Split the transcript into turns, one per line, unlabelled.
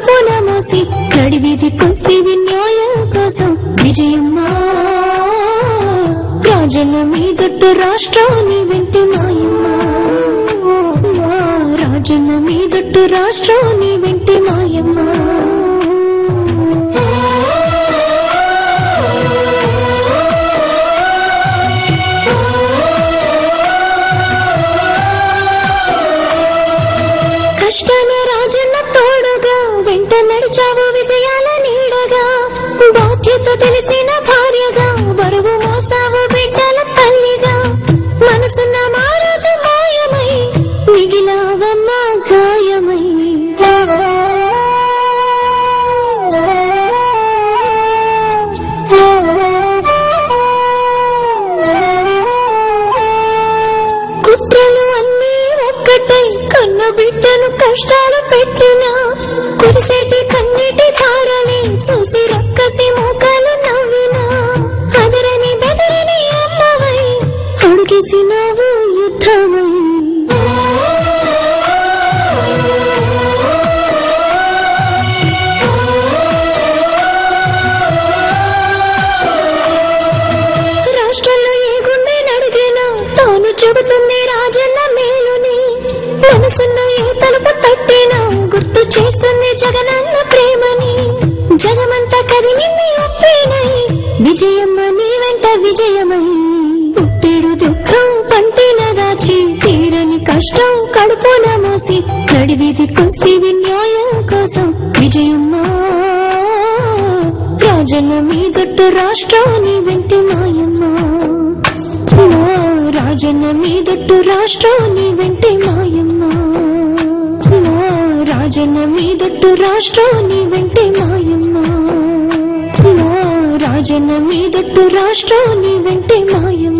కడుపున మోసి నడివీధి కుస్తీవి న్యాయం కోసం విజయమ్మ రాజన్న మీదొట్టు రాష్ట్రాన్ని వెంటి మాయమ్మ మా రాజన్న మీదొట్టు రాష్ట్రాన్ని వెంటి మాయమ్మ కష్టాన రాజన్న తోడుగా వెంట నడిచావు విజయాల నీడగా బాధ్యత తెలిసిన భార్యగా బరువు మోసావు బిడ్డల తల్లిగా మనసున్న మారాజు మాయమై మిగిలావమ్మ గాయమై కుట్రలు అన్నీ ఒక్కటై కన్న బిడ్డను కష్టాలు పెట్టినా కురిసేటి కన్నీటి ధారలే చూసి రక్కసి మూకలు నవ్వినా అదరని బెదరని అమ్మవై అడుగేసినావు యుద్ధమై రాష్ట్రంలో ఏ గుండె నడిగినా తాను చెబుతుంది రాజన్న మేలుని మనసున్న ఏ తలుపు తట్టినా గుర్తు చేస్తుంది జగనన్న ప్రేమని జగమంతా కదిలింది ఒప్పేనై విజయమ్మ నీ వెంట విజయమై పుట్టేడు దుఃఖం పంటిన దాచి తీరని కష్టం కడుపున మోసి నడివీధి కుస్తీవి న్యాయం కోసం విజయమ్మ రాజన్న మీదొట్టు రాష్ట్రాన్ని వెంటి మాయమ్మ మా రాజన్న మీదొట్టు రాష్ట్రాన్ని వెంటి మాయమ్మ మా రాజన్న మీదొట్టు రాష్ట్రాన్ని వెంటి మాయమ్మ మా రాజన్న మీదొట్టు రాష్ట్రాన్ని వెంటి మాయమ్మ